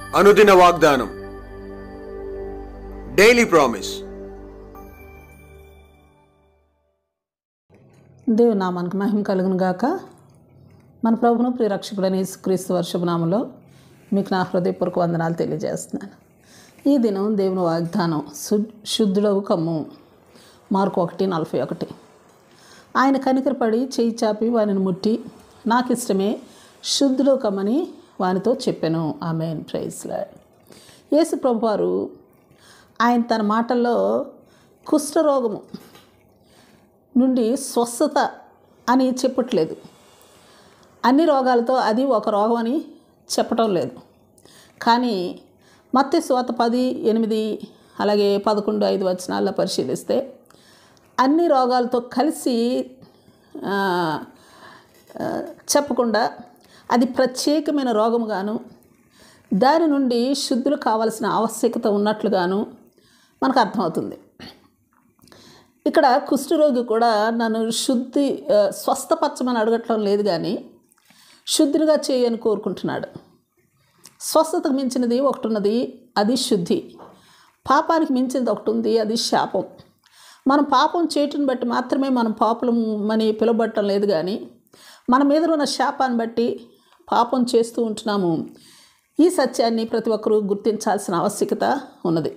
అనుదిన వాగ్దానం daily promise దేవు నామానికి మహిమ కలుగును గాక మన ప్రభును ప్రియరక్షకుడైన యేసుక్రీస్తు వర్షభనామంలో మీకు నా హృదయపూర్వక వందనాలు తెలియజేస్తున్నాను ఈ దినం దేవుని వాగ్దానం శు శుద్ధుడవు కమ్ము మార్కు ఒకటి నలభై ఒకటి ఆయన కనికరపడి చేయి చాపి వానిని ముట్టి నాకు ఇష్టమే శుద్ధుడు కమ్మని వానితో చెప్పాను ఆమెన్ ప్రైజ్లాడ్ యేసు ప్రభు వారు ఆయన తన మాటల్లో కుష్ఠరోగము నుండి స్వస్థత అని చెప్పట్లేదు అన్ని రోగాలతో అది ఒక రోగం అని చెప్పటం లేదు కానీ మత్తి స్వాత పది ఎనిమిది అలాగే పదకొండు ఐదు వచనాల్లో పరిశీలిస్తే అన్ని రోగాలతో కలిసి ఆ, ఆ, చెప్పకుండా అది ప్రత్యేకమైన రోగముగాను దాని నుండి శుద్ధులు కావలసిన ఆవశ్యకత ఉన్నట్లుగాను మనకు అర్థమవుతుంది ఇక్కడ కుష్ఠరోగి కూడా నన్ను శుద్ధి ఆ, స్వస్థపరచమని అడగటం లేదు కానీ శుద్ధిగా చేయని కోరుకుంటున్నాడు స్వస్థతకు మించినది ఒకటి ఉన్నది అది శుద్ధి పాపానికి మించినది ఒకటి ఉంది అది శాపం మనం పాపం చేయటం బట్టి మాత్రమే మనం పాపలం అని పిలువబట్టం లేదు కానీ మన మీద ఉన్న శాపాన్ని బట్టి పాపం చేస్తూ ఉంటున్నాము ఈ సత్యాన్ని ప్రతి ఒక్కరూ గుర్తించాల్సిన ఆవశ్యకత ఉన్నది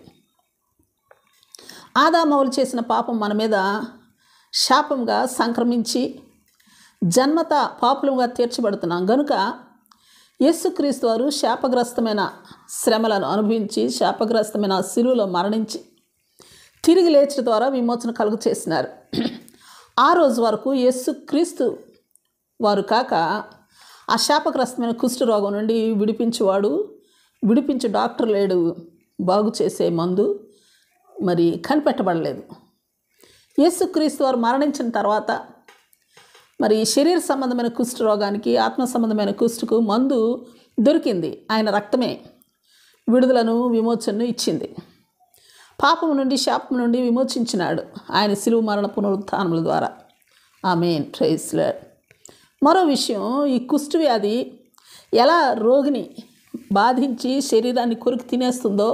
ఆదామవులు చేసిన పాపం మన మీద శాపంగా సంక్రమించి జన్మత పాపులుగా తీర్చబడుతున్నాం గనుక యేసుక్రీస్తు వారు శాపగ్రస్తమైన శ్రమలను అనుభవించి శాపగ్రస్తమైన శిలువలో మరణించి తిరిగి లేచడం ద్వారా విమోచన కలుగు చేసినారు ఆ రోజు వరకు యేసుక్రీస్తు వారు కాక ఆ శాపగ్రస్తమైన కుష్ఠ రోగం నుండి విడిపించేవాడు విడిపించే డాక్టర్ లేడు బాగు చేసే మందు మరి కనిపెట్టబడలేదు యేసుక్రీస్తు వారు మరణించిన తర్వాత మరి శరీర సంబంధమైన కుష్ఠ రోగానికి ఆత్మ సంబంధమైన కుష్ఠకు మందు దొరికింది ఆయన రక్తమే విడుదలను విమోచనను ఇచ్చింది పాపం నుండి శాపం నుండి విమోచించినాడు ఆయన శిలువ మరణ పునరుత్థానముల ద్వారా ఆమెన్ ప్రైస్లర్ మరో విషయం ఈ కుష్ఠ వ్యాధి ఎలా రోగిని బాధించి శరీరాన్ని కొరికి తినేస్తుందో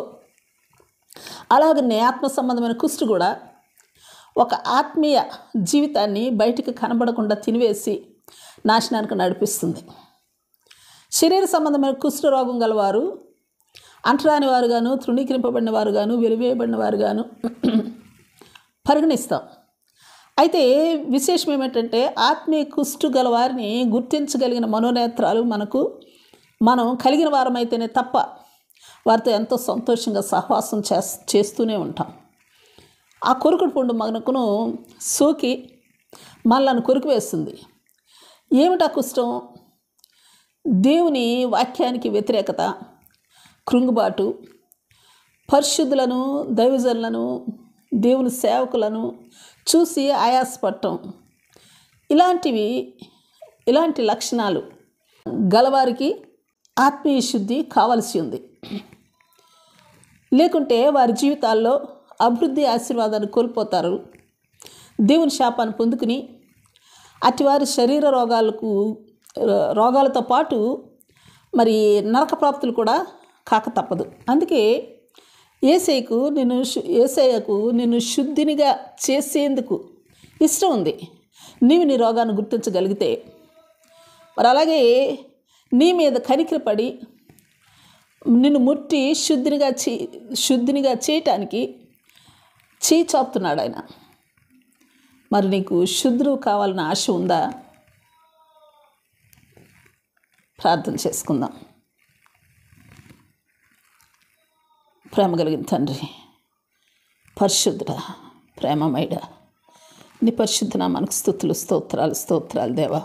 అలాగనే ఆత్మ సంబంధమైన కుష్ఠ కూడా ఒక ఆత్మీయ జీవితాన్ని బయటికి కనబడకుండా తినివేసి నాశనానికి నడిపిస్తుంది శరీర సంబంధమైన కుష్ఠ రోగం గలవారు అంటరాని వారుగాను తృణీకరింపబడిన వారుగాను వెలివేయబడిన వారుగాను పరిగణిస్తాం అయితే విశేషం ఏమిటంటే ఆత్మీయ కుష్టు గల వారిని గుర్తించగలిగిన మనోనేత్రాలు మనకు మనం కలిగిన వారమైతేనే తప్ప వారితో ఎంతో సంతోషంగా సహవాసం చేస్ చేస్తూనే ఉంటాం ఆ కొరుకుడు పుండు మనకును సోకి మనలను కొరికి వేస్తుంది ఏమిటా కుష్టం దేవుని వాక్యానికి వ్యతిరేకత కృంగుబాటు పరిశుద్ధులను దైవజనులను దేవుని సేవకులను చూసి ఆయాసపడటం ఇలాంటివి ఇలాంటి లక్షణాలు గలవారికి ఆత్మీయ శుద్ధి కావలసి ఉంది లేకుంటే వారి జీవితాల్లో అభివృద్ధి ఆశీర్వాదాన్ని కోల్పోతారు దేవుని శాపాన్ని పొందుకుని అటివారి శరీర రోగాలకు రోగాలతో పాటు మరి నరక ప్రాప్తులు కూడా కాక తప్పదు అందుకే ఏసైకు నిన్ను శు- ఏసయ్యకు నిన్ను శుద్ధినిగా చేసేందుకు ఇష్టం ఉంది నీవు నీ రోగాన్ని గుర్తించగలిగితే మరి అలాగే నీ మీద కనికరపడి నిన్ను ముట్టి శుద్ధినిగా చే శుద్ధినిగా చేయటానికి చేయి చాపుతున్నాడు ఆయన మరి నీకు శుద్ధుడు కావాలన్న ఆశ ఉందా ప్రార్థన చేసుకుందాం ప్రేమ కలిగిన తండ్రి పరిశుద్ధుడ ప్రేమమైడ నీ పరిశుద్ధ మనకు స్థుతులు స్తోత్రాలు స్తోత్రాలు దేవా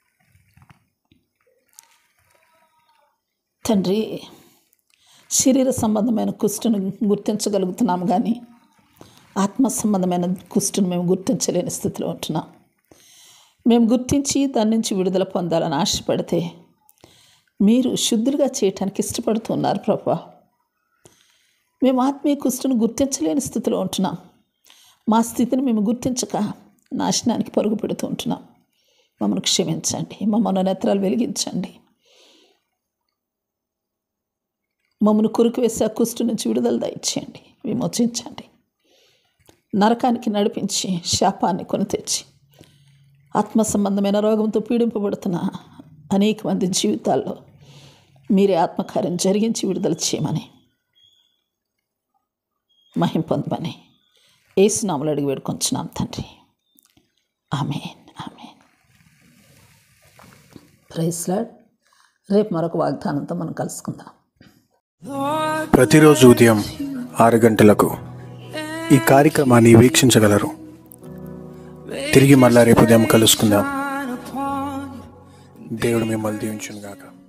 తండ్రి శరీర సంబంధమైన కుష్టును గుర్తించగలుగుతున్నాము కానీ ఆత్మ సంబంధమైన కుష్టును మేము గుర్తించలేని స్థితిలో ఉంటున్నాం మేము గుర్తించి దాని నుంచి విడుదల పొందాలని ఆశపడితే మీరు శుద్ధులుగా చేయటానికి ఇష్టపడుతున్నారు ప్రభా మేము ఆత్మీయ కుష్టును గుర్తించలేని స్థితిలో ఉంటున్నాం మా స్థితిని మేము గుర్తించక నాశనానికి పరుగు పెడుతూ ఉంటున్నాం మమ్మల్ని క్షమించండి మా మనోనేత్రాలు వెలిగించండి మమ్మల్ని కురుకు వేసి ఆ కుష్టు నుంచి విడుదల దయచేయండి విమోచించండి నరకానికి నడిపించి శాపాన్ని కొని తెచ్చి ఆత్మ సంబంధమైన రోగంతో పీడింపబడుతున్న అనేక మంది జీవితాల్లో మీరే ఆత్మకార్యం జరిగించి విడుదల చేయమని మహిం పొందమని ఏసునామలు అడిగి వేడుకొంచున్నాం తండ్రి ఆమెన్ ఆమెన్ ప్రైస్లాడ్ రేపు మరొక వాగ్దానంతో మనం కలుసుకుందాం ప్రతిరోజు ఉదయం ఆరు గంటలకు ఈ కార్యక్రమాన్ని వీక్షించగలరు తిరిగి మళ్ళా రేపు ఉదయం కలుసుకుందాం దేవుడు మిమ్మల్ని దీవించును గాక